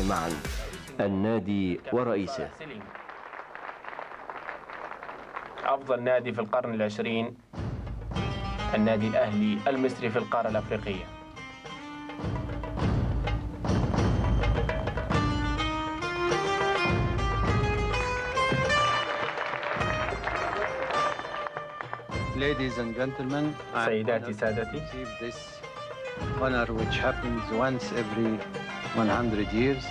معا النادي ورئيسه أفضل نادي في القرن العشرين النادي الأهلي المصري في القارة الأفريقية Ladies and gentlemen, I'm سيداتي honored to سادتي receive this honor which happens once every 100 years.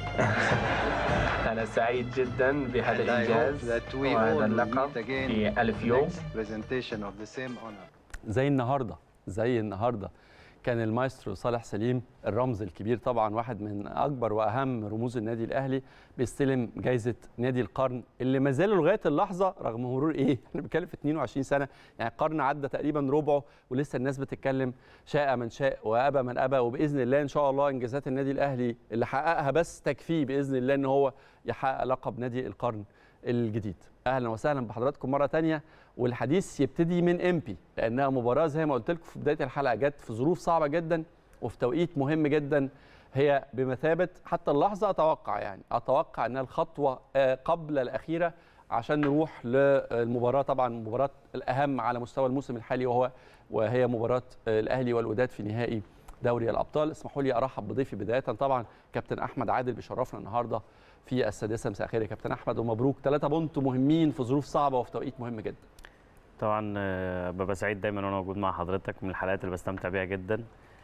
أنا سعيد جدا بهذا And I hope الإنجاز that we all وهذا will اللقب meet again في ألف يوم next presentation of the same honor. زي النهارده زي النهارده كان المايسترو صالح سليم الرمز الكبير طبعا واحد من اكبر واهم رموز النادي الاهلي بيستلم جائزه نادي القرن اللي ما زالوا لغايه اللحظه رغم مرور ايه احنا بنتكلم في 22 سنه يعني القرن عدى تقريبا ربعه ولسه الناس بتتكلم شاء من شاء وابى من ابى وباذن الله ان شاء الله انجازات النادي الاهلي اللي حققها بس تكفيه باذن الله ان هو يحقق لقب نادي القرن الجديد اهلا وسهلا بحضراتكم مره تانية والحديث يبتدي من امبي لانها مباراه زي ما قلت لكم في بدايه الحلقه جت في ظروف صعبه جدا وفي توقيت مهم جدا هي بمثابه حتى اللحظه اتوقع يعني اتوقع انها الخطوه آه، قبل الاخيره عشان نروح للمباراه طبعا المباراه الاهم على مستوى الموسم الحالي وهو وهي مباراه آه، الاهلي والوداد في نهائي دوري الابطال اسمحوا لي ارحب بضيفي بدايه طبعا كابتن احمد عادل بيشرفنا النهارده في السادسه مساء الخير يا كابتن احمد ومبروك ثلاثه بونت مهمين في ظروف صعبه وفي توقيت مهم جدا طبعا آه، ببقى سعيد دايما وانا موجود مع حضرتك من الحلقات اللي بستمتع بيها جدا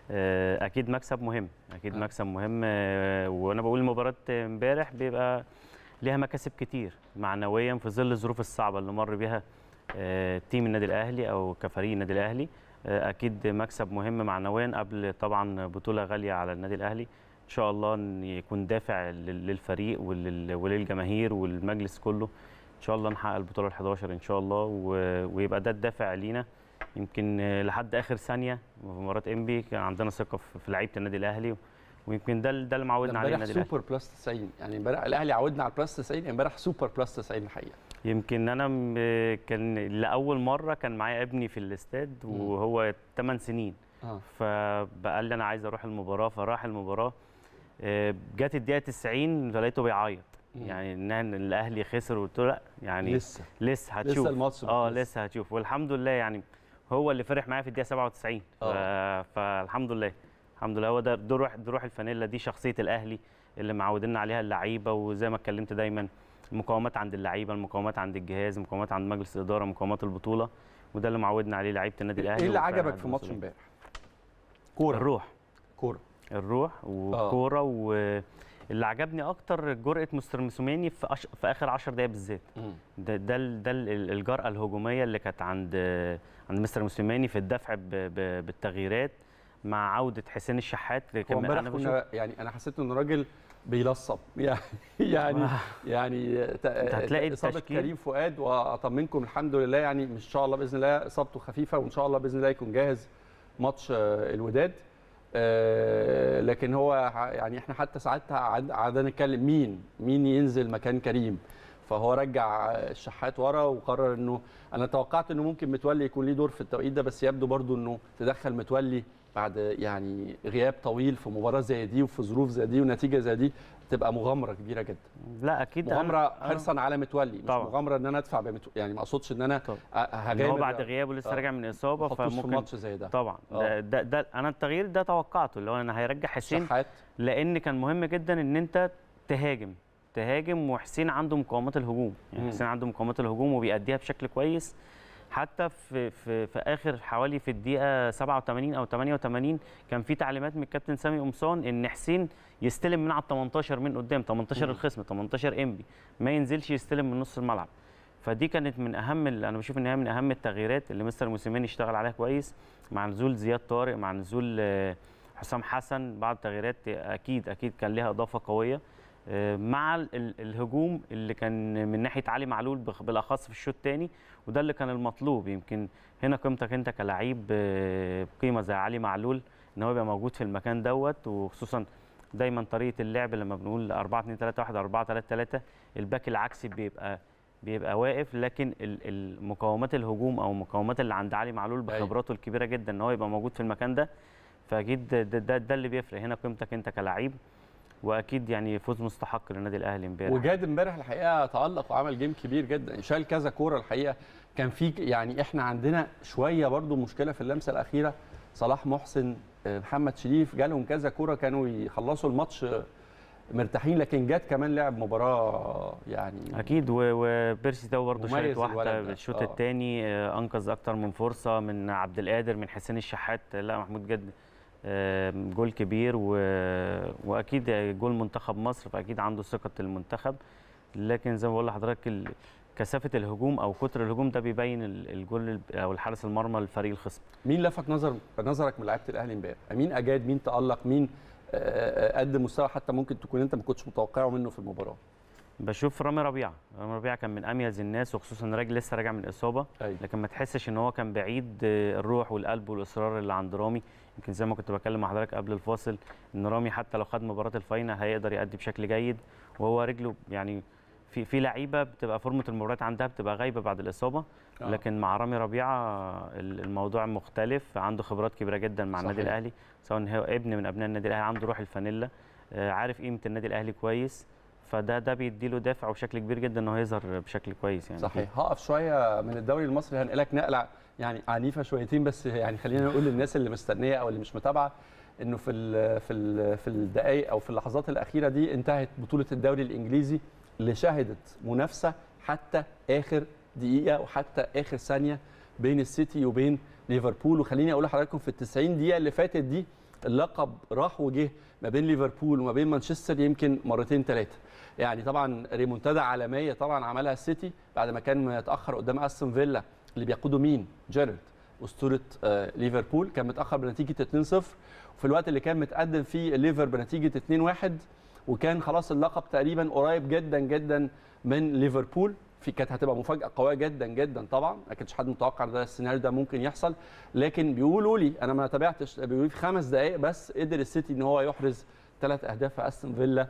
آه، اكيد مكسب مهم اكيد آه. مكسب مهم آه، وانا بقول مباراه امبارح بيبقى ليها مكاسب كتير معنويا في ظل الظروف الصعبه اللي مر بيها آه، تيم النادي الاهلي او كفريق النادي الاهلي آه، اكيد مكسب مهم معنويا قبل طبعا بطوله غاليه على النادي الاهلي ان شاء الله ان يكون دافع لل- للفريق ولل- وللجماهير والمجلس كله ان شاء الله نحقق البطوله ال11 ان شاء الله و- ويبقى ده الدافع لينا يمكن آه، لحد اخر ثانيه في مباراه انبي كان عندنا ثقه في في لعيبه النادي الاهلي ويمكن ده ده اللي معودنا عليه امبارح النادي الاهلي سوبر بلس 90 يعني امبارح الاهلي عودنا على بلس 90 امبارح سوبر بلس 90 الحقيقه يمكن انا م- كان لاول مره كان معايا ابني في الاستاد مم. وهو 8 سنين اه فقال لي انا عايز اروح المباراه فراح المباراه آه، جت الدقيقه 90 فلقيته بيعيط مم. يعني ان الاهلي خسر وقلت له لا يعني لسه لسه هتشوف لسه الماتش اه لسه. لسه هتشوف والحمد لله يعني هو اللي فرح معايا في الدقيقه 97 ف... فالحمد لله الحمد لله هو ده ده روح ده روح الفانيلا دي شخصيه الاهلي اللي معودينا عليها اللعيبه وزي ما اتكلمت دايما المقاومات عند اللعيبه المقاومات عند الجهاز المقاومات عند مجلس الاداره مقاومات البطوله وده اللي معودنا عليه لعيبه النادي الاهلي ايه اللي وفعلا عجبك قد في ماتش المسؤولية. امبارح كوره الروح كوره الروح وكوره واللي عجبني اكتر جرأه مستر موسوماني في, أش... في اخر 10 دقائق بالذات مم. ده ده ال- ده ال- الجرأة الهجومية اللي كانت عند عند مستر موسيماني في الدفع ب- ب- بالتغييرات مع عودة حسين الشحات هو كان امبارح انا بشوف كنا يعني انا حسيت ان الراجل بيلصم يعني يعني يعني ت- هتلاقي اصابه التشكيل. كريم فؤاد واطمنكم الحمد لله يعني ان شاء الله باذن الله اصابته خفيفه وان شاء الله باذن الله يكون جاهز ماتش آه، الوداد آه، لكن هو ع- يعني احنا حتى ساعتها قعد- قعدنا نتكلم مين مين ينزل مكان كريم فهو رجع الشحات ورا وقرر انه انا توقعت انه ممكن متولي يكون ليه دور في التوقيت ده بس يبدو برضو انه تدخل متولي بعد يعني غياب طويل في مباراه زي دي وفي ظروف زي دي ونتيجه زي دي تبقى مغامره كبيره جدا لا اكيد أنا- مغامره أنا- حرصا على متولي مش طبعا. مغامره ان انا ادفع بمتولي يعني ما اقصدش ان انا طبعا. أ- إن هغامر هو بعد غيابه لسه آه. راجع من اصابه ما أحطوش في فممكن ماتش زي ده طبعا آه. ده, ده, ده انا التغيير ده توقعته اللي هو انا هيرجع حسين شحات لان كان مهم جدا ان انت تهاجم تهاجم وحسين عنده مقاومات الهجوم يعني مم. حسين عنده مقاومات الهجوم وبيأديها بشكل كويس حتى في في في اخر حوالي في الدقيقه 87 او 88 كان في تعليمات من الكابتن سامي قمصان ان حسين يستلم من على ال 18 من قدام 18 مم. الخصم 18 انبي ما ينزلش يستلم من نص الملعب فدي كانت من اهم ال- انا بشوف ان هي من اهم التغييرات اللي مستر موسيماني اشتغل عليها كويس مع نزول زياد طارق مع نزول آه، حسام حسن بعض التغييرات اكيد اكيد كان لها اضافه قويه آه، مع ال- ال- الهجوم اللي كان من ناحيه علي معلول بخ- بالاخص في الشوط الثاني وده اللي كان المطلوب يمكن هنا قيمتك انت كلاعب آه، قيمه زي علي معلول ان هو يبقى موجود في المكان دوت وخصوصا دايما طريقه اللعب لما بنقول 4 2 3 1 4 3 3 الباك العكسي بيبقى بيبقى واقف لكن ال- المقاومات الهجوم او المقاومات اللي عند علي معلول أيوة. بخبراته الكبيره جدا ان هو يبقى موجود في المكان ده فاكيد ده, ده, ده اللي بيفرق هنا قيمتك انت كلاعب واكيد يعني فوز مستحق للنادي الاهلي امبارح وجاد امبارح الحقيقه تالق وعمل جيم كبير جدا شال كذا كوره الحقيقه كان في يعني احنا عندنا شويه برضو مشكله في اللمسه الاخيره صلاح محسن آه، محمد شريف جالهم كذا كوره كانوا يخلصوا الماتش آه، مرتاحين لكن جاد كمان لعب مباراه يعني اكيد و- وبيرسي تاو برضه مميز شالت واحده الولد ده. الشوط آه. الثاني انقذ اكتر من فرصه من عبد القادر من حسين الشحات لا محمود جد آه، جول كبير و... واكيد جول منتخب مصر فاكيد عنده ثقه المنتخب لكن زي ما بقول لحضرتك ال... كثافه الهجوم او كتر الهجوم ده بيبين ال- الجول ال- او الحارس المرمى للفريق الخصم مين لفت نظر نظرك من لعيبه الاهلي امبارح مين اجاد مين تالق مين آه، آه، قدم مستوى حتى ممكن تكون انت ما كنتش متوقعه منه في المباراه بشوف رامي ربيعه رامي ربيعه كان من اميز الناس وخصوصا راجل لسه راجع من اصابه ايوه لكن ما تحسش ان هو كان بعيد آه، الروح والقلب والاصرار اللي عند رامي يمكن زي ما كنت بكلم مع حضرتك قبل الفاصل ان رامي حتى لو خد مباراه الفاينل هيقدر يأدي بشكل جيد وهو رجله يعني في في لعيبه بتبقى فورمه المباريات عندها بتبقى غايبه بعد الاصابه آه. لكن مع رامي ربيعه ال- الموضوع مختلف عنده خبرات كبيره جدا مع النادي صحيح. الاهلي سواء هو ابن من ابناء النادي الاهلي عنده روح الفانيلا آه، عارف قيمه النادي الاهلي كويس فده ده بيديله دافع وبشكل كبير جدا ان هو يظهر بشكل كويس يعني صحيح هقف شويه من الدوري المصري هنقلك نقله يعني عنيفه شويتين بس يعني خلينا نقول للناس اللي مستنيه او اللي مش متابعه انه في ال في ال في الدقائق او في اللحظات الاخيره دي انتهت بطوله الدوري الانجليزي اللي شهدت منافسه حتى اخر دقيقه وحتى اخر ثانيه بين السيتي وبين ليفربول وخليني اقول لحضراتكم في ال 90 دقيقه اللي فاتت دي اللقب راح وجه ما بين ليفربول وما بين مانشستر يمكن مرتين ثلاثه يعني طبعا ريمونتادا عالميه طبعا عملها السيتي بعد ما كان متاخر قدام استون فيلا اللي بيقوده مين جيرارد اسطوره آه، ليفربول كان متاخر بنتيجه 2-0 وفي الوقت اللي كان متقدم فيه الليفر بنتيجه 2-1 وكان خلاص اللقب تقريبا قريب جدا جدا من ليفربول في كانت هتبقى مفاجاه قويه جدا جدا طبعا ما كانش حد متوقع ده السيناريو ده ممكن يحصل لكن بيقولوا لي انا ما تابعتش بيقولوا لي في خمس دقائق بس قدر السيتي ان هو يحرز ثلاث اهداف في استون فيلا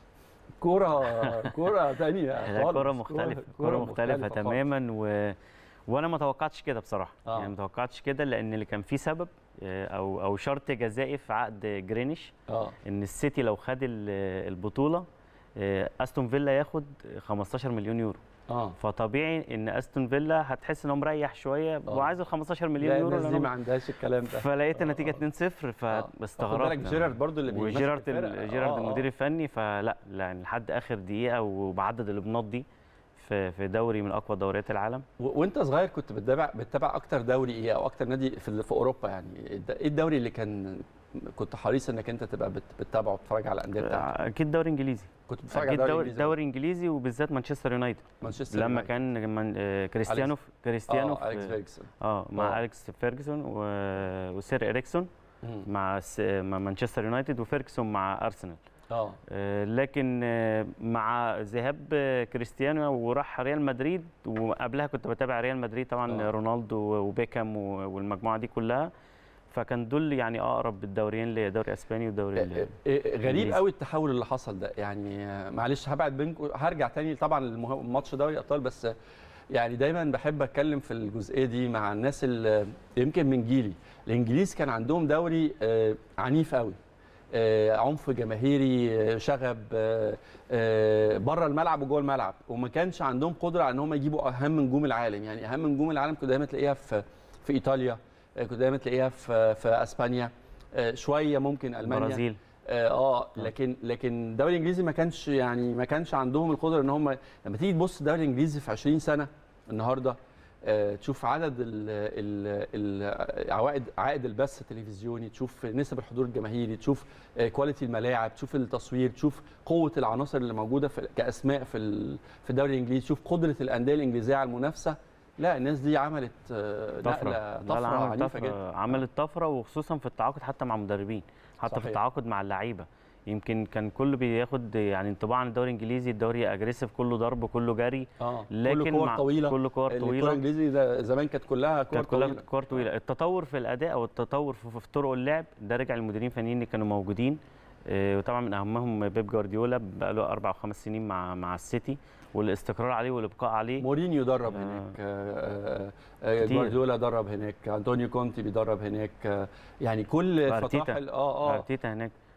كرة كرة ثانية لا كرة مختلفة كرة مختلفة خالص. تماما و... وانا ما توقعتش كده بصراحة آه. يعني ما توقعتش كده لان اللي كان فيه سبب آه، او او شرط جزائي في عقد جرينيش اه ان السيتي لو خد ال- البطولة آه، استون فيلا ياخد 15 مليون يورو اه فطبيعي ان استون فيلا هتحس ان هو مريح شويه آه. وعايز ال 15 مليون لا يورو الناس دي لأنهم- ما عندهاش الكلام ده فلقيت آه، النتيجه آه. 2-0 خد بالك فاستغربت جيرارد برضو اللي بيمسك وجيرارد الفرقة. ال- جيرارد آه، آه. المدير الفني فلا لا يعني لحد اخر دقيقه وبعدد الابناط دي في في دوري من اقوى دوريات العالم و- وانت صغير كنت بتتابع بتتابع اكتر دوري ايه او اكتر نادي في ال- في اوروبا يعني الد- ايه الدوري اللي كان كنت حريص انك انت تبقى بت- بتتابعه وتتفرج على الانديه بتاعتك اكيد دوري انجليزي كنت بتتفرج على اكيد الدوري دوري الانجليزي دوري انجليزي وبالذات مانشستر يونايتد مانشستر لما يونايتد. كان من آه، كريستيانو كريستيانو اه اليكس في- فيرجسون اه مع آه. اليكس فيرجسون و- وسير اريكسون مم. مع س- مع مانشستر يونايتد وفيرجسون مع ارسنال اه آه، لكن آه، مع ذهاب آه، كريستيانو وراح ريال مدريد وقبلها كنت بتابع ريال مدريد طبعا آه. رونالدو وبيكام و- والمجموعه دي كلها فكان دول يعني اقرب الدوريين ليا دوري اسباني ودوري إيه- ال- إيه- غريب إنجليزي. قوي التحول اللي حصل ده يعني آه، معلش هبعد بينكم هرجع تاني طبعا للمه- ماتش دوري ابطال بس آه، يعني دايما بحب اتكلم في الجزئيه دي مع الناس اللي يمكن من جيلي الانجليز كان عندهم دوري آه، عنيف قوي آه، عنف جماهيري آه، شغب بره الملعب وجوه الملعب وما كانش عندهم قدره على ان هم يجيبوا اهم نجوم العالم يعني اهم نجوم العالم كنت دايما تلاقيها في في ايطاليا آه، كنت دايما تلاقيها في في اسبانيا آه، شويه ممكن المانيا البرازيل اه آه، لكن لكن الدوري الانجليزي ما كانش يعني ما كانش عندهم القدره ان هم لما تيجي تبص الدوري الانجليزي في 20 سنه النهارده آه، تشوف عدد ال ال ال عوائد عائد البث التلفزيوني تشوف نسب الحضور الجماهيري تشوف آه، كواليتي الملاعب تشوف التصوير تشوف قوه العناصر اللي موجوده في كاسماء في ال- في الدوري الانجليزي تشوف قدره الانديه الانجليزيه على المنافسه لا الناس دي عملت آه، طفره نقله لا، لا، طفره عملت عنيفه طفرة جدا عملت طفره وخصوصا في التعاقد حتى مع مدربين حتى صحيح. في التعاقد مع اللعيبه يمكن كان كله بياخد يعني انطباع عن الدوري الانجليزي الدوري اجريسيف كله ضرب كله جري اه لكن كل كور مع- طويله كل كور الكره طويله الانجليزي ده زمان كانت كلها كور كانت كلها طويله كور طويله التطور في الاداء او التطور في, في طرق اللعب ده رجع للمديرين الفنيين اللي كانوا موجودين آه، وطبعا من اهمهم بيب جوارديولا بقى له اربع او خمس سنين مع مع السيتي والاستقرار عليه والابقاء عليه مورينيو درب آه. هناك آه، آه، كتير. جوارديولا درب هناك انطونيو كونتي بيدرب هناك آه، يعني كل وأرتيتا. فترات اه اه ارتيتا هناك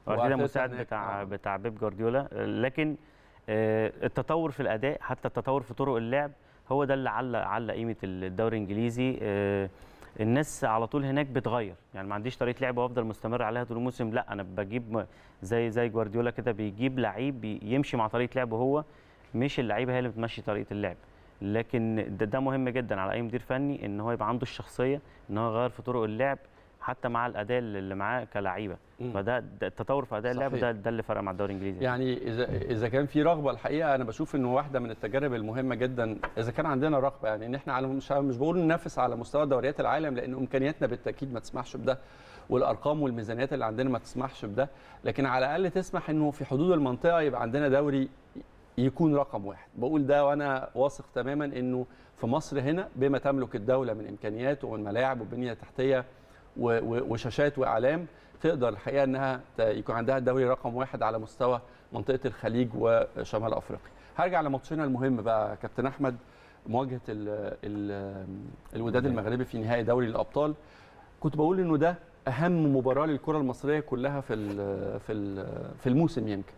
وارتيتا وأرتيتا مساعد هناك، بتاع آه. بتاع بيب جوارديولا لكن آه، التطور في الاداء حتى التطور في طرق اللعب هو ده اللي علق علق قيمه الدوري الانجليزي آه، الناس على طول هناك بتغير يعني ما عنديش طريقه لعب وافضل مستمر عليها طول الموسم لا انا بجيب م- زي زي جوارديولا كده بيجيب لعيب بي- يمشي مع طريقه لعبه هو مش اللعيبه هي اللي بتمشي طريقه اللعب لكن ده, ده مهم جدا على اي مدير فني ان هو يبقى عنده الشخصيه ان هو يغير في طرق اللعب حتى مع الاداء اللي معاه كلعيبه مم. فده ده التطور في اداء اللعب صحيح. ده ده اللي فرق مع الدوري الانجليزي يعني اذا اذا كان في رغبه الحقيقه انا بشوف انه واحده من التجارب المهمه جدا اذا كان عندنا رغبه يعني ان احنا على مش مش بقول ننافس على مستوى دوريات العالم لان امكانياتنا بالتاكيد ما تسمحش بده والارقام والميزانيات اللي عندنا ما تسمحش بده لكن على الاقل تسمح انه في حدود المنطقه يبقى عندنا دوري يكون رقم واحد بقول ده وانا واثق تماما انه في مصر هنا بما تملك الدوله من امكانيات ومن ملاعب وبنيه تحتيه و- و- وشاشات واعلام تقدر الحقيقه انها ت- يكون عندها الدوري رقم واحد على مستوى منطقه الخليج وشمال افريقيا. هرجع لماتشنا المهم بقى كابتن احمد مواجهه ال ال الوداد المغربي في نهائي دوري الابطال كنت بقول انه ده اهم مباراه للكره المصريه كلها في ال في ال في الموسم يمكن.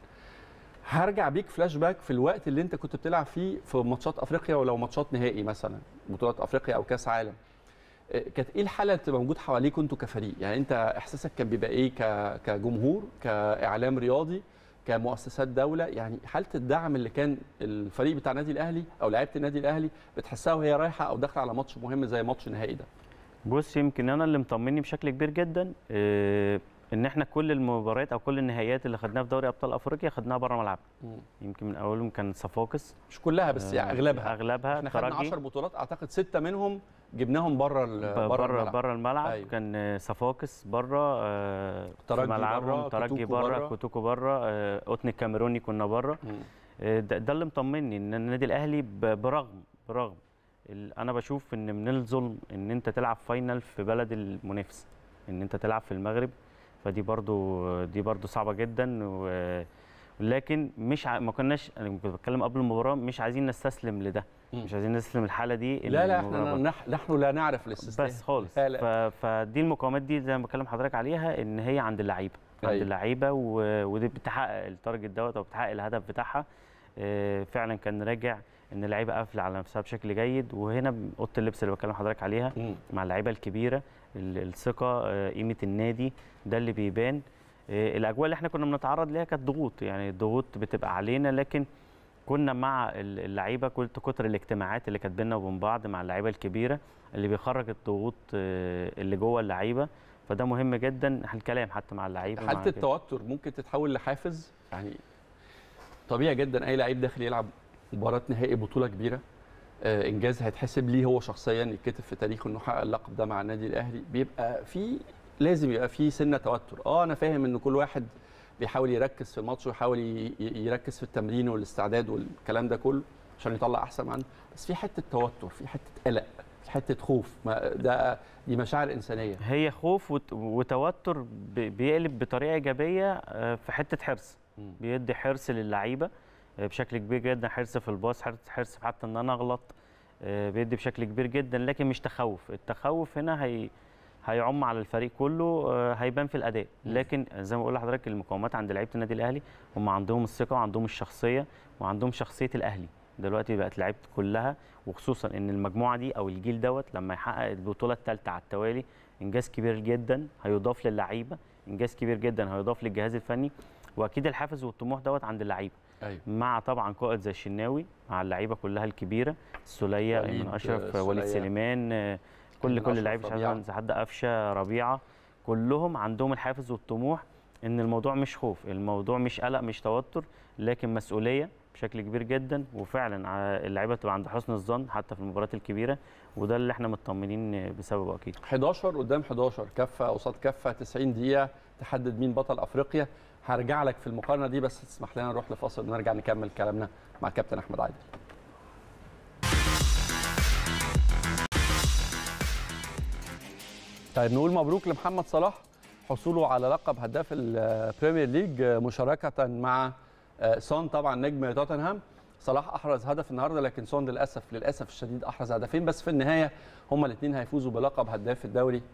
هرجع بيك فلاش باك في الوقت اللي انت كنت بتلعب فيه في ماتشات افريقيا ولو ماتشات نهائي مثلا بطولات افريقيا او كاس عالم آه، كانت ايه الحاله اللي بتبقى موجود حواليك انتوا كفريق يعني انت احساسك كان بيبقى ايه ك- كجمهور كاعلام رياضي كمؤسسات دوله يعني حاله الدعم اللي كان الفريق بتاع النادي الاهلي او لعيبه النادي الاهلي بتحسها وهي رايحه او داخله على ماتش مهم زي ماتش النهائي ده بص يمكن انا اللي مطمني بشكل كبير جدا آه، ان احنا كل المباريات او كل النهائيات اللي خدناها في دوري ابطال افريقيا خدناها بره ملعب يمكن من اولهم كان صفاقس مش كلها بس يعني آه، اغلبها اغلبها احنا خدنا ترجي 10 بطولات اعتقد سته منهم جبناهم بره ال- بره الملعب. بره الملعب أيوة. أيوة. كان آه، صفاقس بره آه، ترجي في ملعبهم برا، ترجي كوتوكو بره برا. كوتوكو بره آه، قطن الكاميروني كنا بره مم. آه، ده, ده اللي مطمني ان النادي الاهلي ب- برغم برغم ال- انا بشوف ان من الظلم ان انت تلعب فاينل في بلد المنافس ان انت تلعب في المغرب فدي برضو دي برضو صعبه جدا و لكن مش ع... ما كناش انا كنت بتكلم قبل المباراه مش عايزين نستسلم لده مم. مش عايزين نستسلم الحاله دي إن لا لا المباراة احنا بره. نح- نحن لا نعرف الاستسلام بس خالص لا لا. ف... فدي المقاومات دي زي ما بكلم حضرتك عليها ان هي عند اللعيبه عند أيوة. اللعيبه و... ودي بتحقق التارجت دوت او بتحقق الهدف بتاعها آه، فعلا كان راجع ان اللعيبه قافله على نفسها بشكل جيد وهنا اوضه اللبس اللي بكلم حضرتك عليها مم. مع اللعيبه الكبيره ال- الثقه آه، قيمه النادي ده اللي بيبان آه، الاجواء اللي احنا كنا بنتعرض ليها كانت ضغوط يعني الضغوط بتبقى علينا لكن كنا مع ال- اللعيبه كنت كتر الاجتماعات اللي كانت بينا وبين بعض مع اللعيبه الكبيره اللي بيخرج الضغوط آه، اللي جوه اللعيبه فده مهم جدا الكلام حتى مع اللعيبه مع حاله كده. التوتر ممكن تتحول لحافز يعني طبيعي جدا اي لعيب داخل يلعب مباراه نهائي بطوله كبيره آه، انجاز هيتحسب ليه هو شخصيا يتكتب في تاريخه انه حقق اللقب ده مع النادي الاهلي بيبقى في لازم يبقى في سنه توتر اه انا فاهم ان كل واحد بيحاول يركز في الماتش ويحاول ي- ي- يركز في التمرين والاستعداد والكلام ده كله عشان يطلع احسن ما عنده بس في حته توتر في حته قلق في حته خوف ما ده دي مشاعر انسانيه هي خوف وت- وتوتر ب- بيقلب بطريقه ايجابيه آه، في حته حرص مم. بيدي حرص للعيبه آه، بشكل كبير جدا حرص في الباص حرص حرص في حتى ان انا اغلط آه، بيدي بشكل كبير جدا لكن مش تخوف التخوف هنا هي هيعم على الفريق كله آه، هيبان في الاداء لكن زي ما بقول لحضرتك المقاومات عند لعيبه النادي الاهلي هم عندهم الثقه وعندهم الشخصيه وعندهم شخصيه الاهلي دلوقتي بقت لعيبه كلها وخصوصا ان المجموعه دي او الجيل دوت لما يحقق البطوله الثالثه على التوالي انجاز كبير جدا هيضاف للعيبه انجاز كبير جدا هيضاف للجهاز الفني واكيد الحافز والطموح دوت عند اللعيبه ايوه مع طبعا قائد زي الشناوي مع اللعيبه كلها الكبيره السوليه وليد، ايمن اشرف آه، وليد سولية. سليمان آه، كل أيمن كل أشرف، اللعيبه مش عايز ربيعة. انسى حد قفشه ربيعه كلهم عندهم الحافز والطموح ان الموضوع مش خوف الموضوع مش قلق مش توتر لكن مسؤوليه بشكل كبير جدا وفعلا ع- اللعيبه تبقى عند حسن الظن حتى في المباريات الكبيره وده اللي احنا مطمنين بسببه اكيد 11 قدام 11 كفه قصاد كفه 90 دقيقه تحدد مين بطل افريقيا هرجع لك في المقارنه دي بس تسمح لنا نروح لفاصل ونرجع نكمل كلامنا مع كابتن احمد عادل طيب نقول مبروك لمحمد صلاح حصوله على لقب هداف البريمير ليج مشاركه مع سون طبعا نجم توتنهام صلاح احرز هدف النهارده لكن سون للاسف للاسف الشديد احرز هدفين بس في النهايه هما الاثنين هيفوزوا بلقب هداف الدوري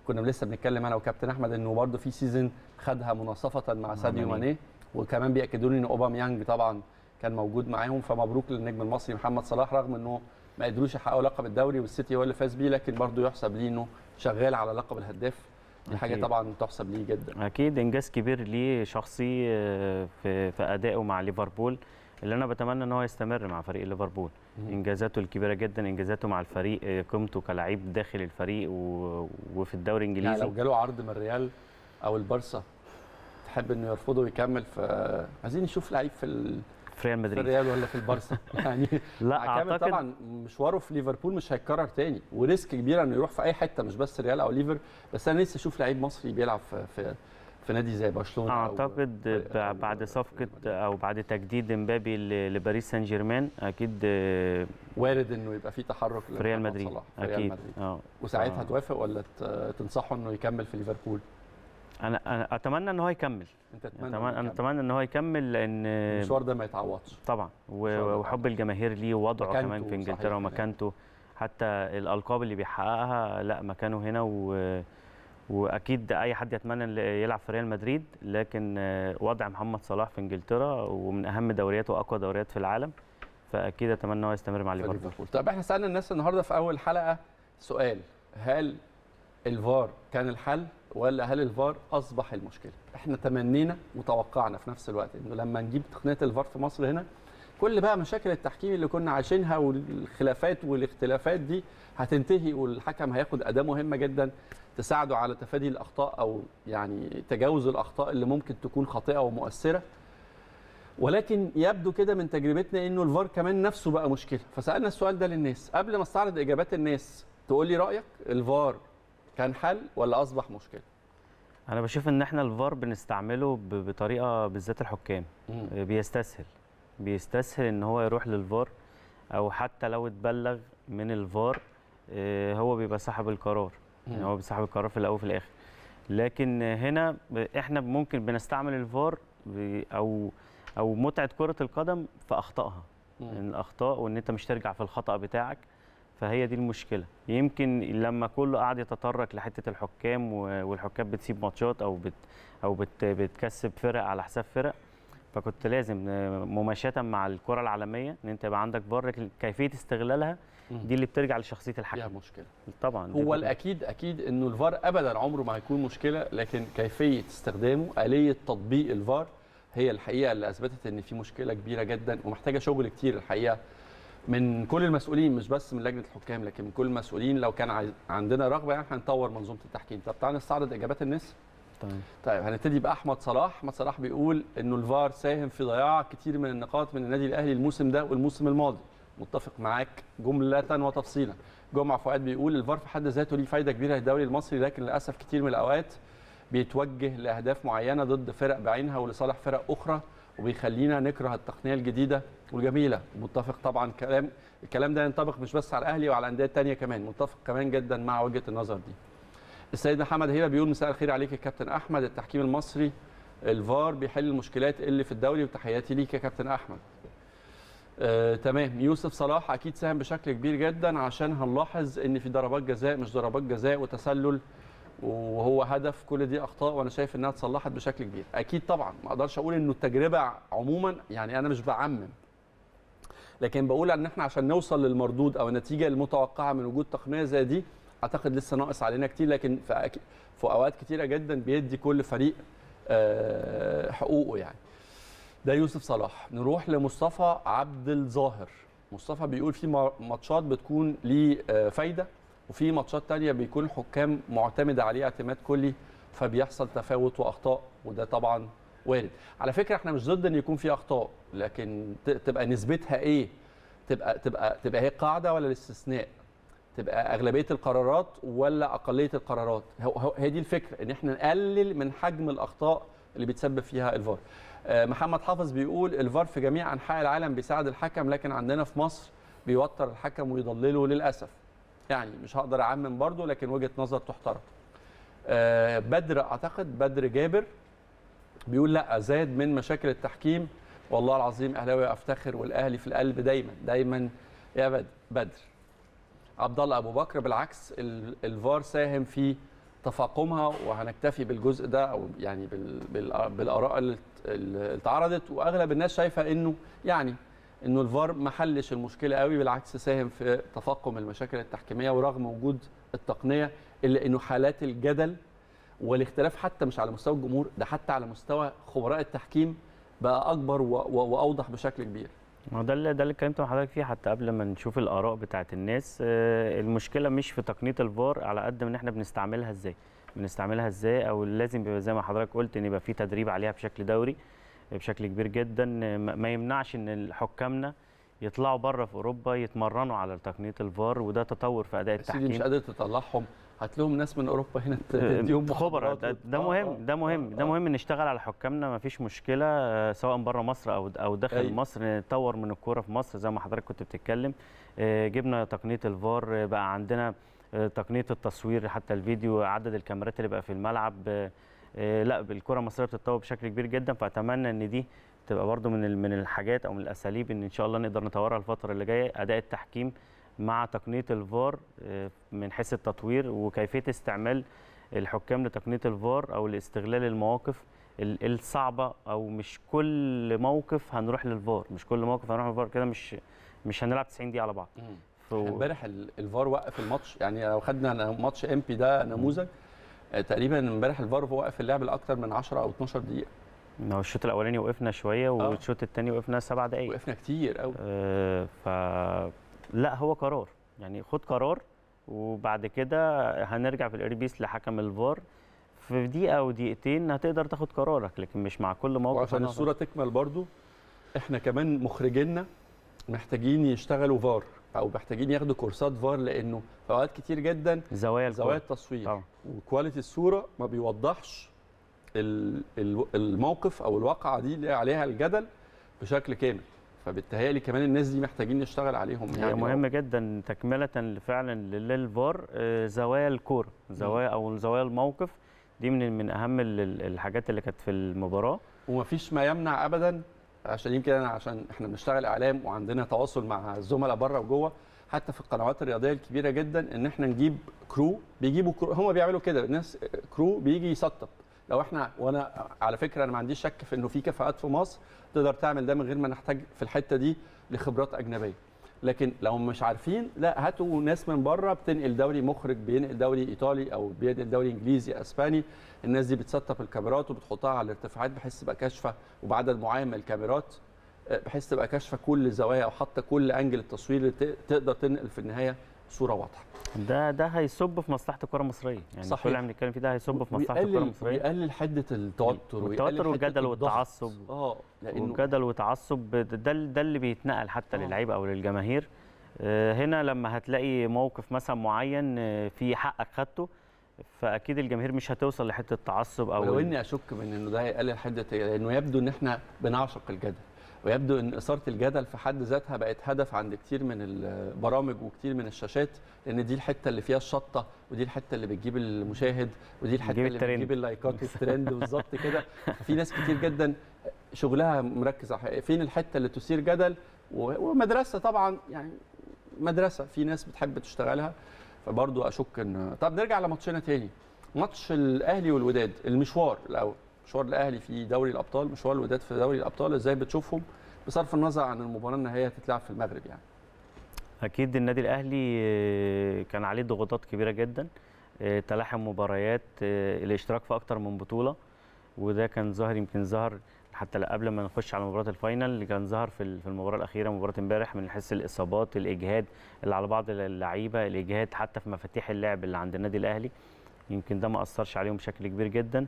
كنا لسه بنتكلم انا وكابتن احمد انه برده في سيزون خدها مناصفه مع ساديو ماني. ماني وكمان بياكدوا لي ان اوباميانج طبعا كان موجود معاهم فمبروك للنجم المصري محمد صلاح رغم انه ما قدروش يحققوا لقب الدوري والسيتي هو اللي فاز بيه لكن برضه يحسب ليه انه شغال على لقب الهداف دي حاجه أكيد. طبعا تحسب ليه جدا اكيد انجاز كبير ليه شخصي آه، في في ادائه مع ليفربول اللي انا بتمنى ان هو يستمر مع فريق ليفربول انجازاته الكبيره جدا انجازاته مع الفريق آه، قيمته كلاعب داخل الفريق و- وفي الدوري يعني الانجليزي لو جاله عرض من الريال او البارسا تحب انه يرفضه ويكمل في عايزين نشوف لعيب في ال... في ريال في مدريد الريال ولا في البارسا يعني لا مع كامل اعتقد طبعا مشواره في ليفربول مش هيتكرر تاني وريسك كبير انه يروح في اي حته مش بس ريال او ليفر بس انا نفسي اشوف لعيب مصري بيلعب في في, في نادي زي برشلونه أو- اعتقد أو- ب- بعد صفقه او بعد تجديد امبابي ل- لباريس سان جيرمان اكيد آه، وارد انه يبقى في تحرك في ريال لمحمد مدريد صلاح في ريال اكيد مدريد اه وساعتها آه. توافق ولا ت- تنصحه انه يكمل في ليفربول انا انا اتمنى ان هو يكمل انت تتمنى اتمنى إنه انا يكمل. اتمنى ان هو يكمل لان المشوار ده ما يتعوضش طبعا و- شاء الله. وحب الجماهير ليه ووضعه مكانته كمان في صحيح انجلترا كمان. ومكانته حتى الالقاب اللي بيحققها لا مكانه هنا و واكيد اي حد يتمنى إن يلعب في ريال مدريد لكن آه، وضع محمد صلاح في انجلترا ومن اهم دوريات واقوى دوريات في العالم فاكيد اتمنى ان هو يستمر مع في ليفربول ليفربول طب احنا سالنا الناس النهارده في اول حلقه سؤال هل الفار كان الحل ولا هل الفار اصبح المشكله احنا تمنينا وتوقعنا في نفس الوقت انه لما نجيب تقنيه الفار في مصر هنا كل بقى مشاكل التحكيم اللي كنا عايشينها والخلافات والاختلافات دي هتنتهي والحكم هياخد اداه مهمه جدا تساعده على تفادي الاخطاء او يعني تجاوز الاخطاء اللي ممكن تكون خاطئه ومؤثره ولكن يبدو كده من تجربتنا انه الفار كمان نفسه بقى مشكله فسالنا السؤال ده للناس قبل ما استعرض اجابات الناس تقول لي رايك الفار كان حل ولا اصبح مشكله انا بشوف ان احنا الفار بنستعمله ب- بطريقه بالذات الحكام آه، بيستسهل بيستسهل ان هو يروح للفار او حتى لو اتبلغ من الفار آه، هو بيبقى صاحب القرار يعني هو صاحب القرار في الاول وفي الاخر لكن هنا ب- احنا ممكن بنستعمل الفار ب- او او متعه كره القدم في اخطائها ان الاخطاء وان انت مش ترجع في الخطا بتاعك فهي دي المشكله يمكن لما كله قعد يتطرق لحته الحكام و- والحكام بتسيب ماتشات او بت او بت بتكسب فرق على حساب فرق فكنت لازم آه، مماشاه مع الكره العالميه ان انت يبقى عندك فار لكن كيفيه استغلالها دي اللي بترجع لشخصيه فيها الحكم مشكله طبعا دي هو طبعاً. الاكيد اكيد انه الفار ابدا عمره ما هيكون مشكله لكن كيفيه استخدامه اليه تطبيق الفار هي الحقيقه اللي اثبتت ان في مشكله كبيره جدا ومحتاجه شغل كتير الحقيقه من كل المسؤولين مش بس من لجنه الحكام لكن من كل المسؤولين لو كان عايز- عندنا رغبه يعني هنطور منظومه التحكيم طب تعالى نستعرض اجابات الناس تمام طيب هنبتدي باحمد صلاح احمد صلاح بيقول انه الفار ساهم في ضياع كتير من النقاط من النادي الاهلي الموسم ده والموسم الماضي متفق معاك جمله وتفصيلا جمعه فؤاد بيقول الفار في حد ذاته ليه فايده كبيره للدوري المصري لكن للاسف كتير من الاوقات بيتوجه لاهداف معينه ضد فرق بعينها ولصالح فرق اخرى وبيخلينا نكره التقنيه الجديده والجميله متفق طبعا كلام الكلام ده ينطبق مش بس على الاهلي وعلى الانديه الثانيه كمان متفق كمان جدا مع وجهه النظر دي السيد محمد هيبه بيقول مساء الخير عليك يا كابتن احمد التحكيم المصري الفار بيحل المشكلات اللي في الدوري وتحياتي ليك يا كابتن احمد آه، تمام يوسف صلاح اكيد ساهم بشكل كبير جدا عشان هنلاحظ ان في ضربات جزاء مش ضربات جزاء وتسلل وهو هدف كل دي اخطاء وانا شايف انها اتصلحت بشكل كبير اكيد طبعا ما اقدرش اقول انه التجربه عموما يعني انا مش بعمم لكن بقول ان احنا عشان نوصل للمردود او النتيجه المتوقعه من وجود تقنيه زي دي اعتقد لسه ناقص علينا كتير لكن في, أك... في اوقات كتيره جدا بيدي كل فريق آه، حقوقه يعني ده يوسف صلاح نروح لمصطفى عبد الظاهر مصطفى بيقول في ما- ماتشات بتكون ليه آه، فايده وفي ماتشات تانية بيكون الحكام معتمده عليه اعتماد كلي فبيحصل تفاوت واخطاء وده طبعا وارد على فكره احنا مش ضد ان يكون في اخطاء لكن ت- تبقى نسبتها ايه تبقى تبقى تبقى هي قاعده ولا الاستثناء تبقى اغلبيه القرارات ولا اقليه القرارات هو هو- هي دي الفكره ان احنا نقلل من حجم الاخطاء اللي بيتسبب فيها الفار آه، محمد حافظ بيقول الفار في جميع انحاء العالم بيساعد الحكم لكن عندنا في مصر بيوتر الحكم ويضلله للاسف يعني مش هقدر اعمم برضو لكن وجهه نظر تحترم آه، بدر اعتقد بدر جابر بيقول لا زاد من مشاكل التحكيم والله العظيم اهلاوي افتخر والاهلي في القلب دايما دايما يا بدر بدر عبد الله ابو بكر بالعكس ال- الفار ساهم في تفاقمها وهنكتفي بالجزء ده او يعني بال- بال- بالاراء اللي اللي اتعرضت واغلب الناس شايفه انه يعني انه الفار ما حلش المشكله قوي بالعكس ساهم في تفاقم المشاكل التحكيميه ورغم وجود التقنيه الا انه حالات الجدل والاختلاف حتى مش على مستوى الجمهور ده حتى على مستوى خبراء التحكيم بقى اكبر و- و- واوضح بشكل كبير ما هو ده اللي ده اللي اتكلمت مع حضرتك فيه حتى قبل ما نشوف الاراء بتاعه الناس آه، المشكله مش في تقنيه الفار على قد ما ان احنا بنستعملها ازاي بنستعملها ازاي او لازم يبقى زي ما حضرتك قلت ان يبقى في تدريب عليها بشكل دوري بشكل كبير جدا آه، ما ما يمنعش ان حكامنا يطلعوا بره في اوروبا يتمرنوا على تقنيه الفار وده تطور في اداء يا سيدي مش التحكيم قادر تطلعهم هات لهم ناس من اوروبا هنا تديهم خبراء محاضرات ده, وت- ده آه، مهم آه، ده مهم آه، ده آه. مهم نشتغل على حكامنا ما فيش مشكله آه، سواء بره مصر او او داخل أيوة. مصر نطور من الكوره في مصر زي ما حضرتك كنت بتتكلم آه، جبنا تقنيه الفار آه، بقى عندنا آه، تقنيه التصوير حتى الفيديو عدد الكاميرات اللي بقى في الملعب آه، آه، لا الكره المصريه بتتطور بشكل كبير جدا فاتمنى ان دي تبقى برضو من ال- من الحاجات او من الاساليب ان ان شاء الله نقدر نطورها الفتره اللي جايه اداء التحكيم مع تقنيه الفار آه، من حيث التطوير وكيفيه استعمال الحكام لتقنيه الفار او لاستغلال المواقف ال- الصعبه او مش كل موقف هنروح للفار مش كل موقف هنروح للفار كده مش مش هنلعب 90 دقيقه على بعض مم. ف- امبارح ال- الفار وقف الماتش يعني لو خدنا ن- ماتش ام بي ده نموذج آه، تقريبا امبارح الفار وقف اللعب لاكثر من 10 او 12 دقيقه هو الشوط الاولاني وقفنا شويه والشوط الثاني وقفنا سبع دقائق وقفنا كتير قوي آه، ف لا هو قرار يعني خد قرار وبعد كده هنرجع في الاربيس لحكم الفار في دقيقه او دقيقتين هتقدر تاخد قرارك لكن مش مع كل موقف وعشان هناخد- الصوره تكمل برضو احنا كمان مخرجينا محتاجين يشتغلوا فار او محتاجين ياخدوا كورسات فار لانه في اوقات كتير جدا زوايا زوايا الكرة. التصوير طبعا وكواليتي الصوره ما بيوضحش ال- ال- الموقف او الواقعه دي اللي عليها الجدل بشكل كامل فبالتهيألي كمان الناس دي محتاجين نشتغل عليهم هي يعني مهمة جدا تكملة فعلا للفار آه، زوايا الكورة زوايا او زوايا الموقف دي من من اهم ال- ال- الحاجات اللي كانت في المباراة ومفيش ما يمنع ابدا عشان يمكن انا عشان احنا بنشتغل اعلام وعندنا تواصل مع الزملاء بره وجوه حتى في القنوات الرياضيه الكبيره جدا ان احنا نجيب كرو بيجيبوا كرو هم بيعملوا كده الناس كرو بيجي يسطب لو احنا وانا على فكره انا ما عنديش شك في انه في كفاءات في مصر تقدر تعمل ده من غير ما نحتاج في الحته دي لخبرات اجنبيه لكن لو مش عارفين لا هاتوا ناس من بره بتنقل دوري مخرج بينقل دوري ايطالي او بينقل دوري انجليزي اسباني الناس دي بتسطب الكاميرات وبتحطها على الارتفاعات بحيث تبقى كاشفه وبعدد معين من الكاميرات آه، بحيث تبقى كاشفه كل زوايا او حتى كل انجل التصوير اللي ت- تقدر تنقل في النهايه صوره واضحه ده ده هيصب في مصلحة الكرة المصرية يعني صحيح. كل اللي احنا بنتكلم فيه ده هيصب في مصلحة الكرة ويقلل المصرية ويقلل حده التوتر ويقلل والتوتر حدة والجدل الضغط. والتعصب. اه لانه والجدل وتعصب ده ده اللي بيتنقل حتى آه. للعيبه او للجماهير آه، هنا لما هتلاقي موقف مثلا معين آه، في حقك خدته فاكيد الجماهير مش هتوصل لحته التعصب او ولو ال- اني اشك من انه ده هيقلل حده لانه يبدو ان احنا بنعشق الجدل ويبدو ان اثاره الجدل في حد ذاتها بقت هدف عند كتير من البرامج وكتير من الشاشات لان دي الحته اللي فيها الشطه ودي الحته اللي بتجيب المشاهد ودي الحته بتجيب اللي الترند. بتجيب اللايكات الترند بالظبط كده ففي ناس كتير جدا شغلها مركز على فين الحته اللي تثير جدل و- ومدرسه طبعا يعني مدرسه في ناس بتحب تشتغلها فبرضو اشك ان طب نرجع لماتشنا تاني ماتش الاهلي والوداد المشوار الاول مشوار الاهلي في دوري الابطال مشوار الوداد في دوري الابطال ازاي بتشوفهم بصرف النظر عن المباراه النهائيه تتلعب في المغرب يعني اكيد النادي الاهلي آه، كان عليه ضغوطات كبيره جدا آه، تلاحم مباريات آه، الاشتراك في اكتر من بطوله وده كان ظاهر يمكن ظهر حتى قبل ما نخش على مباراه الفاينل اللي كان ظهر في ال- في المباراه الاخيره مباراه امبارح من حيث الاصابات الاجهاد اللي على بعض اللعيبه الاجهاد حتى في مفاتيح اللعب اللي عند النادي الاهلي يمكن ده ما اثرش عليهم بشكل كبير جدا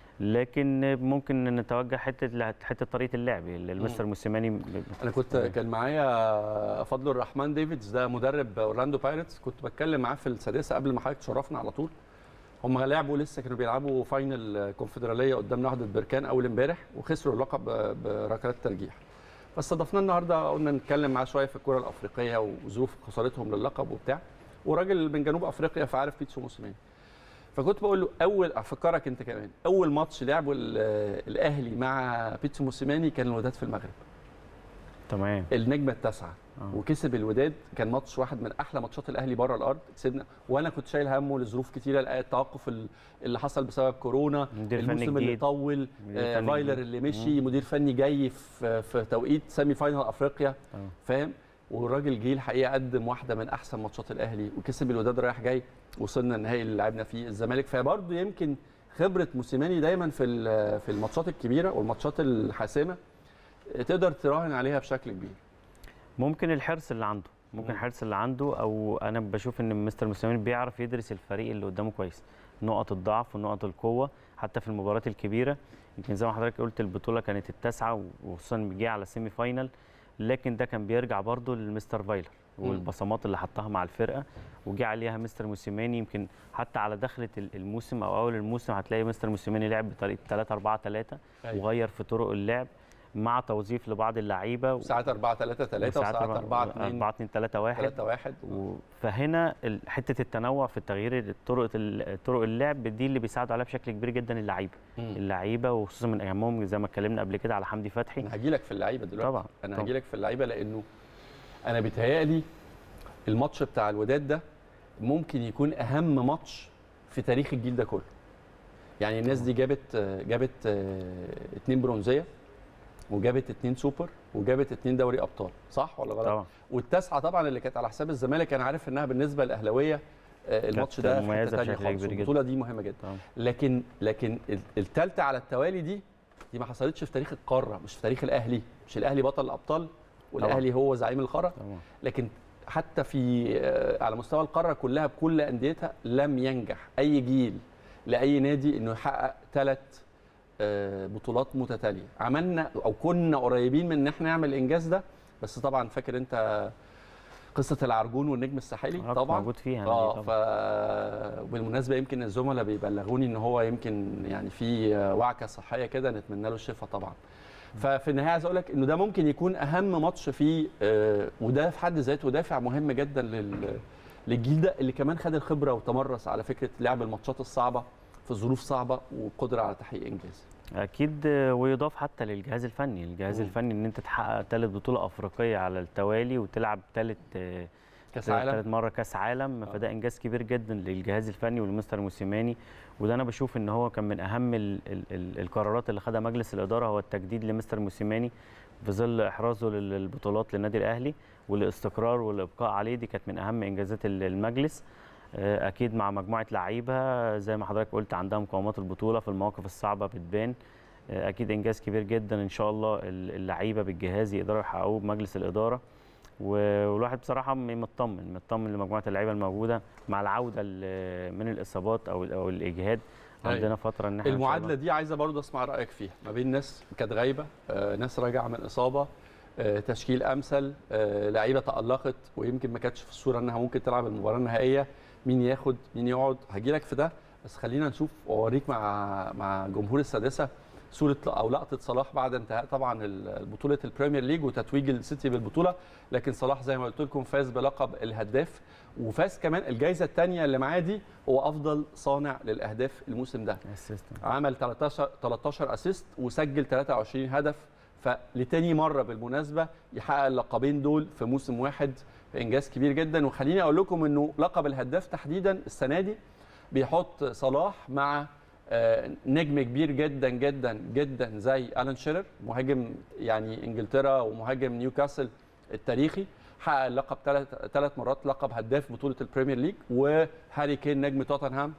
لكن ممكن نتوجه حته حته طريقه اللعب اللي المستر موسيماني انا كنت كان معايا فضل الرحمن ديفيدز ده مدرب اورلاندو بايرتس كنت بتكلم معاه في السادسه قبل ما حضرتك تشرفنا على طول هم لعبوا لسه كانوا بيلعبوا فاينل كونفدراليه قدام نهضه بركان اول امبارح وخسروا اللقب بركلات ترجيح فاستضفناه النهارده قلنا نتكلم معاه شويه في الكره الافريقيه وظروف خسارتهم للقب وبتاع وراجل من جنوب افريقيا فعارف بيتسو موسيماني فكنت بقول له اول افكرك انت كمان اول ماتش لعبه ال- الاهلي مع بيتسو موسيماني كان الوداد في المغرب تمام النجمه التاسعه آه. وكسب الوداد كان ماتش واحد من احلى ماتشات الاهلي بره الارض كسبنا وانا كنت شايل همه لظروف كتيره التوقف ال- اللي حصل بسبب كورونا مدير فني الموسم اللي جديد. طول مدير آه فني فايلر جديد. اللي مشي مدير فني جاي في في توقيت سيمي فاينال افريقيا آه. فاهم والراجل جه الحقيقه قدم واحده من احسن ماتشات الاهلي وكسب الوداد رايح جاي وصلنا النهائي اللي لعبنا فيه الزمالك فبرضه يمكن خبره موسيماني دايما في ال- في الماتشات الكبيره والماتشات الحاسمه تقدر تراهن عليها بشكل كبير ممكن الحرص اللي عنده ممكن مم. الحرص اللي عنده او انا بشوف ان مستر موسيماني بيعرف يدرس الفريق اللي قدامه كويس نقط الضعف ونقط القوه حتى في المباريات الكبيره يمكن زي ما حضرتك قلت البطوله كانت التاسعه وخصوصا جه على سيمي فاينال لكن ده كان بيرجع برضه للمستر فايلر مم. والبصمات اللي حطها مع الفرقه وجه عليها مستر موسيماني يمكن حتى على دخله ال- الموسم او اول الموسم هتلاقي مستر موسيماني لعب بطريقه 3 4 3 أيوة. وغير في طرق اللعب مع توظيف لبعض اللعيبه ساعات 4 3 3 وساعات 4 2 4 2 3 1 3 1 و- فهنا ال- حته التنوع في التغيير الطرق ال- طرق اللعب دي اللي بيساعدوا عليها بشكل كبير جدا اللعيبه اللعيبه وخصوصا من اهمهم زي ما اتكلمنا قبل كده على حمدي فتحي انا هجي لك في اللعيبه دلوقتي طبعا، انا طبعا. هجي لك في اللعيبه لانه انا بيتهيألي الماتش بتاع الوداد ده ممكن يكون اهم ماتش في تاريخ الجيل ده كله يعني الناس دي جابت جابت آه، اتنين برونزيه وجابت اتنين سوبر وجابت اتنين دوري ابطال صح ولا غلط طبعا والتاسعه طبعا اللي كانت على حساب الزمالك انا عارف انها بالنسبه للاهلاويه آه، الماتش ده في مميزة حته ثانيه بشكل خالص كبير جدا. البطوله دي مهمه جدا طبعا لكن لكن الثالثه على التوالي دي دي ما حصلتش في تاريخ القاره مش في تاريخ الاهلي مش الاهلي بطل الابطال والاهلي هو زعيم القاره طبعا لكن حتى في آه، على مستوى القاره كلها بكل انديتها لم ينجح اي جيل لاي نادي انه يحقق ثلاث بطولات متتاليه عملنا او كنا قريبين من ان احنا نعمل الانجاز ده بس طبعا فاكر انت قصه العرجون والنجم الساحلي آه، كنت طبعا موجود فيها اه طبعا. ف وبالمناسبه يمكن الزملاء بيبلغوني ان هو يمكن يعني في وعكه صحيه كده نتمنى له الشفاء طبعا ففي النهايه عايز اقول لك انه ده ممكن يكون اهم ماتش فيه آه، وده في حد ذاته دافع مهم جدا لل للجيل ده اللي كمان خد الخبره وتمرس على فكره لعب الماتشات الصعبه في ظروف صعبه والقدره على تحقيق انجاز اكيد آه، ويضاف حتى للجهاز الفني الجهاز مم. الفني ان انت تحقق ثالث بطوله افريقيه على التوالي وتلعب ثالث كاس ثالث عالم مره كاس عالم آه. فده انجاز كبير جدا للجهاز الفني ولمستر موسيماني وده انا بشوف ان هو كان من اهم ال ال ال القرارات اللي خدها مجلس الاداره هو التجديد لمستر موسيماني في ظل احرازه لل- للبطولات للنادي الاهلي والاستقرار والابقاء عليه دي كانت من اهم انجازات ال- المجلس آه، اكيد مع مجموعه لعيبه زي ما حضرتك قلت عندها مقومات البطوله في المواقف الصعبه بتبان آه، اكيد انجاز كبير جدا ان شاء الله ال- اللعيبه بالجهاز يقدروا يحققوه بمجلس الاداره و- والواحد بصراحه م- مطمن مطمن لمجموعه اللعيبه الموجوده مع العوده ال- من الاصابات او او الاجهاد أيوة. عندنا فتره ان احنا إن شاء المعادله الله- دي عايزه برضه اسمع رايك فيها ما بين ناس كانت غايبه آه، ناس راجعه من اصابه آه، تشكيل امثل آه، لعيبه تالقت ويمكن ما كانتش في الصوره انها ممكن تلعب المباراه النهائيه مين ياخد مين يقعد هجي لك في ده بس خلينا نشوف واوريك مع مع جمهور السادسه صوره او لقطه صلاح بعد انتهاء طبعا ال- بطوله البريمير ليج وتتويج السيتي بالبطوله لكن صلاح زي ما قلت لكم فاز بلقب الهداف وفاز كمان الجائزه الثانيه اللي معاه دي هو افضل صانع للاهداف الموسم ده assistant. عمل 13 13 اسيست وسجل 23 هدف فلتاني مره بالمناسبه يحقق اللقبين دول في موسم واحد انجاز كبير جدا وخليني اقول لكم انه لقب الهداف تحديدا السنه دي بيحط صلاح مع آه، نجم كبير جدا جدا جدا زي الان شيرر مهاجم يعني انجلترا ومهاجم نيوكاسل التاريخي حقق اللقب ثلاث ثلاث مرات لقب هداف بطوله البريمير ليج وهاري كين نجم توتنهام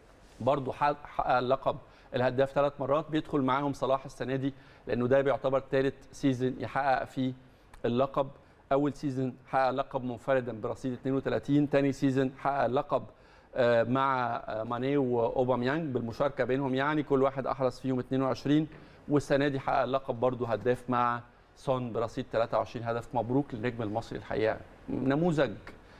برضه حقق حقق اللقب الهداف ثلاث مرات بيدخل معاهم صلاح السنه دي لانه ده بيعتبر ثالث سيزون يحقق فيه اللقب اول سيزون حقق لقب منفردا برصيد 32 ثاني سيزون حقق اللقب آه، مع آه، ماني واوباميانج بالمشاركه بينهم يعني كل واحد احرز فيهم 22 والسنه دي حقق اللقب برضه هداف مع سون برصيد 23 هدف مبروك للنجم المصري الحقيقه نموذج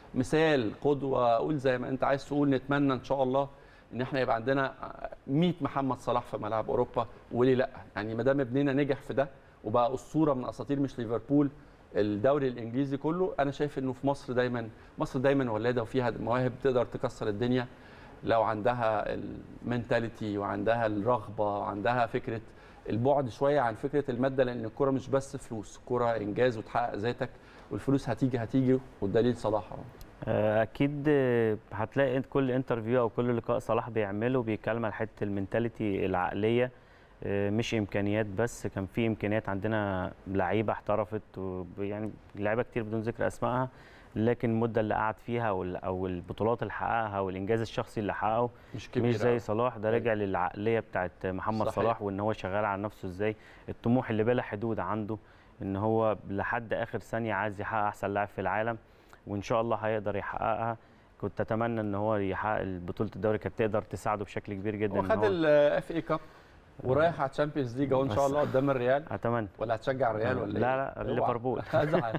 مثال قدوه قول زي ما انت عايز تقول نتمنى ان شاء الله ان احنا يبقى عندنا 100 محمد صلاح في ملاعب اوروبا وليه لا يعني ما دام ابننا نجح في ده وبقى اسطوره من اساطير مش ليفربول الدوري الانجليزي كله انا شايف انه في مصر دايما مصر دايما ولاده وفيها مواهب تقدر تكسر الدنيا لو عندها المينتاليتي وعندها الرغبه وعندها فكره البعد شويه عن فكره الماده لان الكوره مش بس فلوس الكوره انجاز وتحقق ذاتك والفلوس هتيجي هتيجي والدليل صلاح اهو آه، اكيد آه، هتلاقي إنت كل انترفيو او كل لقاء صلاح بيعمله بيتكلم على حته المينتاليتي العقليه آه، مش امكانيات بس كان في امكانيات عندنا لعيبه احترفت ويعني لعيبه كتير بدون ذكر اسمائها لكن المده اللي قعد فيها وال- او البطولات اللي حققها والانجاز الشخصي اللي حققه مش كبير مش زي أوي. صلاح ده راجع للعقليه بتاعت محمد صحيح. صلاح وان هو شغال على نفسه ازاي الطموح اللي بلا حدود عنده ان هو لحد اخر ثانيه عايز يحقق احسن لاعب في العالم وان شاء الله هيقدر يحققها كنت اتمنى ان هو يحقق بطوله الدوري كانت تقدر تساعده بشكل كبير جدا هو إن خد هو- الاف اي كاب ورايح على الشامبيونز ليج اهو ان شاء بس. الله قدام الريال اتمنى ولا هتشجع الريال ولا لا، ايه؟ لا، اوعى. ليفربول. هزعل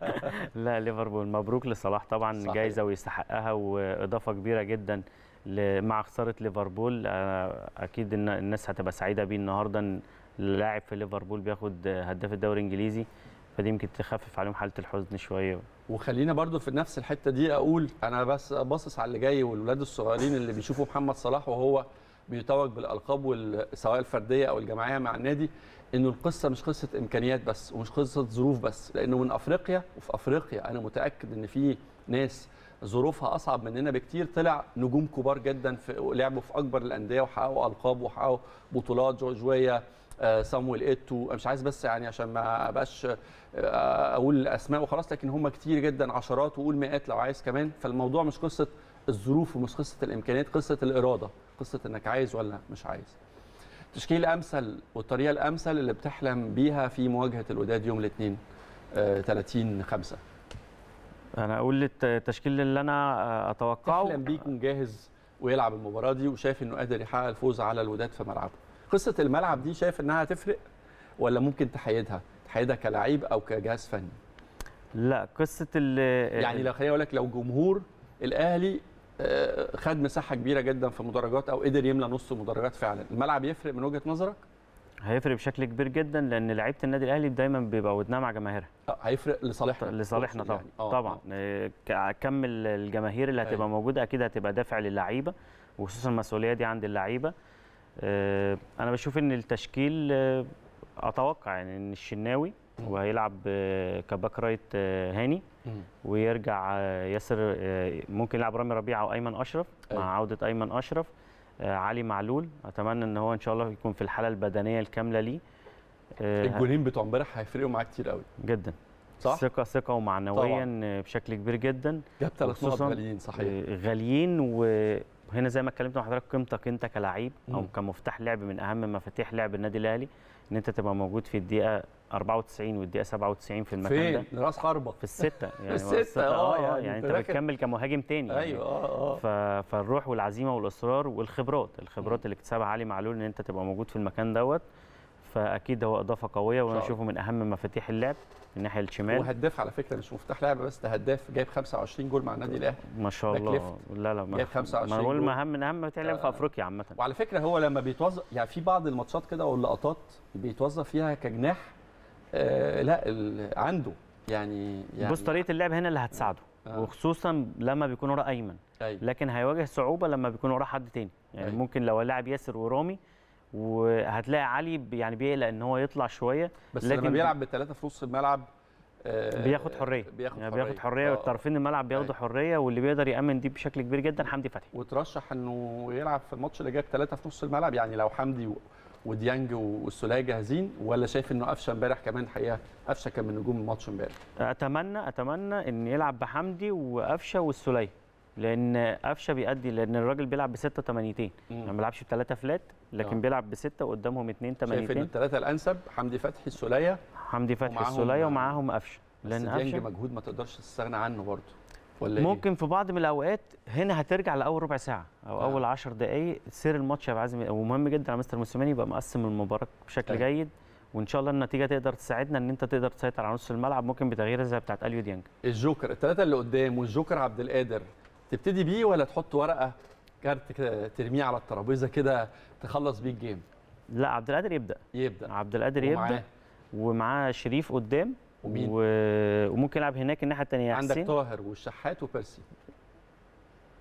لا ليفربول مبروك لصلاح طبعا صحيح. جايزه ويستحقها واضافه كبيره جدا ل- مع خساره ليفربول آه، اكيد ان الناس هتبقى سعيده بيه النهارده إن لاعب في ليفربول بياخد هداف الدوري الانجليزي فدي يمكن تخفف عليهم حاله الحزن شويه وخلينا برضو في نفس الحته دي اقول انا بس باصص على اللي جاي والولاد الصغيرين اللي بيشوفوا محمد صلاح وهو بيتوج بالالقاب وال- سواء الفرديه او الجماعيه مع النادي انه القصه مش قصه امكانيات بس ومش قصه ظروف بس لانه من افريقيا وفي افريقيا انا متاكد ان في ناس ظروفها اصعب مننا بكتير طلع نجوم كبار جدا في لعبوا في اكبر الانديه وحققوا القاب وحققوا بطولات جورج ويا آه، صامويل ايتو أنا مش عايز بس يعني عشان ما ابقاش آه، اقول اسماء وخلاص لكن هم كتير جدا عشرات وقول مئات لو عايز كمان فالموضوع مش قصه الظروف ومش قصه الامكانيات قصه الاراده قصه انك عايز ولا مش عايز تشكيل امثل والطريقه الامثل اللي بتحلم بيها في مواجهه الوداد يوم الاثنين 30 5 انا اقول الت- التشكيل اللي انا آه، اتوقعه تحلم بيه يكون جاهز ويلعب المباراه دي وشايف انه قادر يحقق الفوز على الوداد في ملعبه قصه الملعب دي شايف انها هتفرق ولا ممكن تحيدها تحيدها كلاعب او كجهاز فني لا قصه ال يعني لو خليني اقول لك لو جمهور الاهلي آه، خد مساحه كبيره جدا في مدرجات او قدر يملى نص مدرجات فعلا الملعب يفرق من وجهه نظرك هيفرق بشكل كبير جدا لان لعيبه النادي الاهلي دايما بيبقى ودنها مع جماهيرها آه، هيفرق لصالحنا لصالحنا طبعا يعني. آه، طبعا آه. آه، ك- كم ال- الجماهير اللي هتبقى أيوة. موجوده اكيد هتبقى دافع للعيبه وخصوصا المسؤوليه دي عند اللعيبه آه، انا بشوف ان التشكيل آه، اتوقع يعني ان الشناوي مم. وهيلعب آه، كباك رايت آه، هاني مم. ويرجع آه، ياسر آه، ممكن يلعب رامي ربيعه او ايمن اشرف أيوة. مع عوده ايمن اشرف آه، علي معلول اتمنى ان هو ان شاء الله يكون في الحاله البدنيه الكامله ليه آه، الجولين بتوع امبارح هيفرقوا معاك كتير قوي جدا صح ثقه ثقه ومعنويا آه، بشكل كبير جدا جاب ثلاث نقط وخصوصاً غاليين صحيح آه، غاليين وهنا زي ما اتكلمت مع حضرتك قيمتك انت كلاعب او مم. كمفتاح لعب من اهم مفاتيح لعب النادي الاهلي ان انت تبقى موجود في الدقيقه 94 والدقيقه 97 في المكان ده فين راس حربه في السته يعني الستة، الستة، آه، اه يعني يعني أنت انت داخل- بتكمل كمهاجم تاني يعني. ايوه اه اه ف... فالروح والعزيمه والاصرار والخبرات الخبرات اللي اكتسبها علي معلول ان انت تبقى موجود في المكان دوت فاكيد هو اضافه قويه وانا شاء الله. اشوفه من اهم مفاتيح اللعب من الناحيه الشمال هو هداف على فكره مش مفتاح لعبه بس ده هداف جايب 25 جول مع النادي الاهلي ما شاء باك الله ليفت. لا لا ما جايب 25 ما أنا بقول جول. ما اهم من اهم مفاتيح اللعب في آه. افريقيا عامه وعلى فكره هو لما بيتوظف يعني في بعض الماتشات كده واللقطات بيتوظف فيها كجناح آه لا ال- عنده يعني يعني بص طريقه اللعب هنا اللي هتساعده آه. وخصوصا لما بيكون وراه ايمن أيوة. لكن هيواجه صعوبه لما بيكون وراه حد تاني يعني أيوة. ممكن لو لاعب ياسر ورامي وهتلاقي علي ب- يعني بيقلق ان هو يطلع شويه بس لما لكن بيلعب بالثلاثه في نص الملعب آه بياخد حريه بياخد يعني حريه بياخد حريه آه. والطرفين الملعب بياخدوا أيوة. حريه واللي بيقدر يامن دي بشكل كبير جدا حمدي فتحي وترشح انه يلعب في الماتش اللي جاي ثلاثه في نص الملعب يعني لو حمدي و- وديانج والسوليه جاهزين ولا شايف انه قفشه امبارح كمان الحقيقه قفشه كان من نجوم الماتش امبارح اتمنى اتمنى ان يلعب بحمدي وقفشه والسوليه لان قفشه بيأدي لان الراجل بيلعب بسته تمانيتين يعني ما بيلعبش بثلاثه فلات لكن آه. بيلعب بسته قدامهم اثنين شايف ان تمانيتين الثلاثه الانسب حمدي فتحي السوليه حمدي فتحي ومعاهم- السوليه ومعاهم قفشه بس لان ديانج قفشه مجهود ما تقدرش تستغنى عنه برضه ولا إيه؟ ممكن في بعض من الاوقات هنا هترجع لاول ربع ساعه او آه. اول 10 دقائق سير الماتش هيبقى عازم ومهم جدا على مستر موسيماني يبقى مقسم المباراه بشكل أيوة. جيد وان شاء الله النتيجه تقدر تساعدنا ان انت تقدر تسيطر على نص الملعب ممكن بتغيير زي بتاعت اليو ديانج الجوكر الثلاثه اللي قدام والجوكر عبد القادر تبتدي بيه ولا تحط ورقه كارت كده ترميه على الترابيزه كده تخلص بيه الجيم لا عبد القادر يبدا يبدا عبد القادر ومعاه يبدا ومعاه شريف قدام ومين؟ و... وممكن يلعب هناك الناحيه الثانيه عندك حسين طاهر والشحات وبيرسي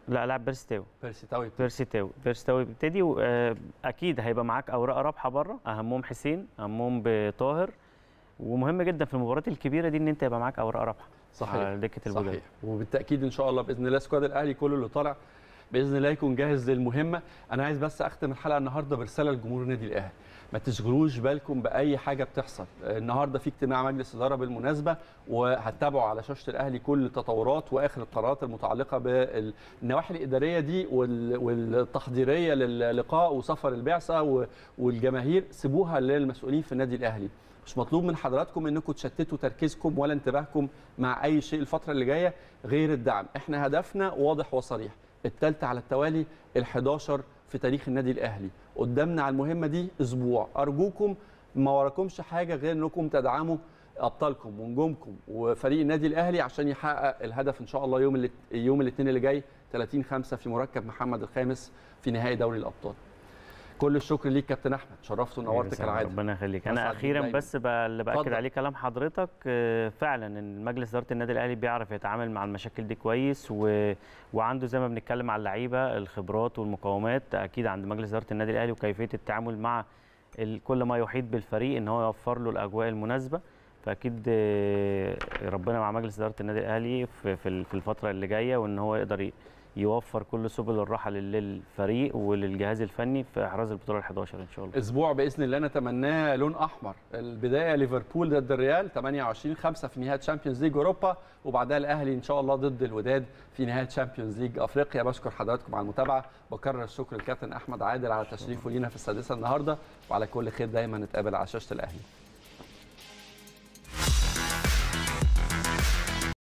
لا لاعب بيرستاوي بيرسي تاوي بيرسي تاوي بيرسي تاوي بيبتدي واكيد هيبقى معاك اوراق رابحه بره اهمهم حسين اهمهم بطاهر ومهم جدا في المباريات الكبيره دي ان انت يبقى معاك اوراق رابحه صحيح على دكه البدلاء صحيح وبالتاكيد ان شاء الله باذن الله سكواد الاهلي كله اللي طالع باذن الله يكون جاهز للمهمه انا عايز بس اختم الحلقه النهارده برساله لجمهور النادي الاهلي ما تشغلوش بالكم باي حاجه بتحصل النهارده في اجتماع مجلس اداره بالمناسبه وهتتابعوا على شاشه الاهلي كل التطورات واخر القرارات المتعلقه بالنواحي الاداريه دي وال- والتحضيريه للقاء وسفر البعثه و- والجماهير سيبوها للمسؤولين في النادي الاهلي مش مطلوب من حضراتكم انكم تشتتوا تركيزكم ولا انتباهكم مع اي شيء الفتره اللي جايه غير الدعم احنا هدفنا واضح وصريح الثالثه على التوالي ال11 في تاريخ النادي الاهلي قدامنا على المهمه دي اسبوع ارجوكم ما وراكمش حاجه غير انكم تدعموا ابطالكم ونجومكم وفريق النادي الاهلي عشان يحقق الهدف ان شاء الله يوم الاث- يوم الاثنين اللي جاي 30 5 في مركب محمد الخامس في نهائي دوري الابطال كل الشكر ليك كابتن احمد شرفت ونورت كالعاده ربنا يخليك انا أسعد اخيرا دايماً. بس بقى اللي باكد اتفضل. عليه كلام حضرتك آه، فعلا ان مجلس اداره النادي الاهلي بيعرف يتعامل مع المشاكل دي كويس و... وعنده زي ما بنتكلم على اللعيبه الخبرات والمقاومات اكيد عند مجلس اداره النادي الاهلي وكيفيه التعامل مع ال... كل ما يحيط بالفريق ان هو يوفر له الاجواء المناسبه فاكيد آه، ربنا مع مجلس اداره النادي الاهلي في في ال- في الفتره اللي جايه وان هو يقدر ي- يوفر كل سبل الراحه لل- للفريق وللجهاز الفني في احراز البطوله ال11 ان شاء الله اسبوع باذن الله نتمناه لون احمر البدايه ليفربول ضد الريال 28 5 في نهائي تشامبيونز ليج اوروبا وبعدها الاهلي ان شاء الله ضد الوداد في نهائي تشامبيونز ليج افريقيا بشكر حضراتكم على المتابعه بكرر الشكر للكابتن احمد عادل على تشريفه لينا في السادسه النهارده وعلى كل خير دايما نتقابل على شاشه الاهلي